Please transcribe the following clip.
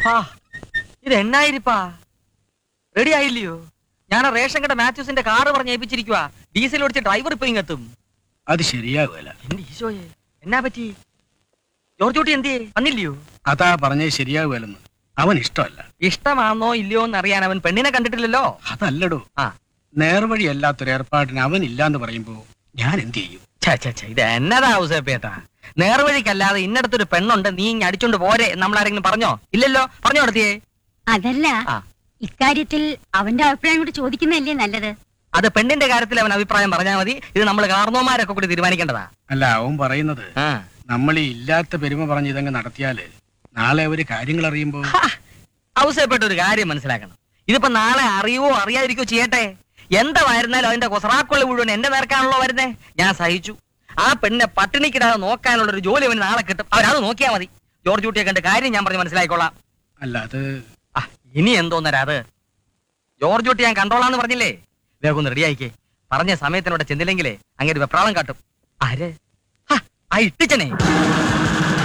ആ, ഇത് എന്നായിരിപ്പാ റെഡി ആയില്ലയോ ഞാൻ ആ റേഷൻ കട മാത്യൂസിന്റെ കാറ് പറഞ്ഞ് ഏൽപ്പിച്ചിരിക്കുക ഡീസൽ ഓടിച്ച് ഡ്രൈവർ ഇപ്പൊ ഇങ്ങെത്തും അത് ശരിയാകുമല്ല എന്റെ ഈശോയെ എന്നാ പറ്റി ജോർജ് കുട്ടി എന്തിയേ വന്നില്ലയോ അതാ പറഞ്ഞത് ശരിയാകുമല്ലെന്ന് അവൻ ഇഷ്ടമല്ല ഇഷ്ടമാണോ ഇല്ലയോ എന്ന് അറിയാൻ അവൻ പെണ്ണിനെ കണ്ടിട്ടില്ലല്ലോ അതല്ലടോ ആ നേർവഴി അല്ലാത്തൊരു ഏർപ്പാടിന് അവൻ ഇല്ലാന്ന് പറയുമ്പോ ഞാൻ എന്ത് ചെയ്യും ഛെ, ഛെ, ഛെ, ഇത് എന്നതാ ഔസേപ്പേട്ടാ നേർവഴിക്കല്ലാതെ ഇന്നടത്തൊരു പെണ്ണുണ്ട് നീ ഇങ്ങ് അടിച്ചോണ്ട് പോരെ നമ്മൾ ആരെങ്കിലും പറഞ്ഞോ ഇല്ലല്ലോ പറഞ്ഞോ നടത്തിയേ അതല്ല ആ. ഇക്കാര്യത്തിൽ അവന്റെ അഭിപ്രായം കൂടി ചോദിക്കുന്നതല്ലേ നല്ലത് അത് പെണ്ണിന്റെ കാര്യത്തിൽ അവൻ അഭിപ്രായം പറഞ്ഞാൽ മതി ഇത് നമ്മൾ കാർന്നോമാരൊക്കെ കൂടി തീരുമാനിക്കേണ്ടതാ അല്ല അവൻ പറയുന്നത് ആ. നമ്മൾ ഈ ഇല്ലാത്ത പെരുമ പറഞ്ഞ് ഇതങ്ങ് നടത്തിയാല് നാളെ അവര് കാര്യങ്ങൾ അറിയുമ്പോ ഹാ, ഔസേപ്പേട്ട ഒരു കാര്യം മനസ്സിലാക്കണം ഇതിപ്പോ നാളെ അറിയുവോ അറിയാതിരിക്കോ ചെയ്യട്ടെ എന്തായിരുന്നാലും അതിന്റെ കൊസറാക്കുള്ള മുഴുവൻ എന്റെ നേർക്കാണല്ലോ വരുന്നേ ഞാൻ സഹിച്ചു ആ പെണ്ണിനെ പട്ടിണിക്കിടാതെ നോക്കാനുള്ള ഒരു ജോലി അവന് നാളെ കിട്ടും അവരത് നോക്കിയാൽ മതി ജോർജ് കുട്ടിയെ കണ്ട് കാര്യം ഞാൻ പറഞ്ഞ് മനസ്സിലായിക്കോളാം അല്ല അത് ആ, ഇനി എന്തോന്നരാ അത് ജോർജ് കുട്ടി ഞാൻ കണ്ടോളാന്ന് പറഞ്ഞില്ലേ വേഗം ഒന്ന് റെഡി ആയിക്കേ പറഞ്ഞ സമയത്തിനോടെ ചെന്നില്ലെങ്കിലേ അങ്ങനെ വെപ്രാളം കാട്ടും ആര് ഹാ, ആ ഇട്ടിച്ചനെ